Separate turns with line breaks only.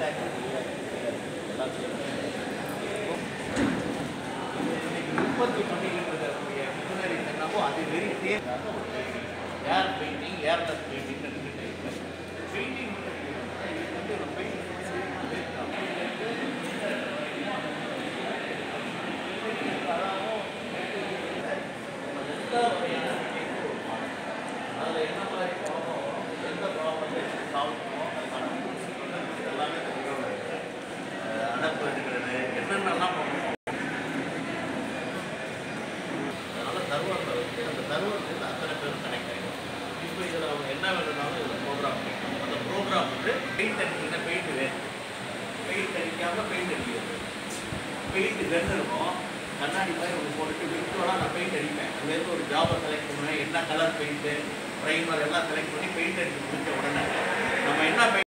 உற்பத்தி பண்ணிக்கிட்டு இருக்கக்கூடிய மிஷினரி என்னவோ அது வெறி தேவையாக ஒரு air painting airless painting painting வந்து ஒரு அதில் என்ன மாதிரி ப்ராப்ளம் எந்த ப்ராப்ளத்தை சால்வ் பண்ணுவோம் அதுக்கான solution எல்லாமே தெரியும் அடப்பு எடுக்கிறது என்னென்னலாம் பண்ணுவோம் அதனால சர்வரில் வச்சு அந்த சர்வர்லேருந்து அத்தனை பேரும் கனெக்ட் ஆகிடும் இப்போ இதில் அவங்க என்ன வேணும்னாலும் இதில் ப்ரோக்ராம் பண்ணிக்கலாம் அந்த ப்ரோக்ராம் வந்து பெயிண்ட் அடிக்கிற பெயிண்ட் வேணும் பெயிண்ட் அடிக்காமல் பெயிண்ட் அடிக்கிறது பெயிண்ட் கன் இருக்கும் கண்ணாடி மாதிரி ஒன்று போட்டுட்டு விர்ச்சுவலாக நான் பெயிண்ட் அடிப்பேன் அங்கேருந்து ஒரு ஜாபை செலக்ட் பண்ணுவேன் என்ன கலர் பெயிண்ட்டு ப்ரைமர் எல்லாம் செலக்ட் பண்ணி பெயிண்ட் அடிச்சு முடிச்ச உடனே நம்ம என்ன paint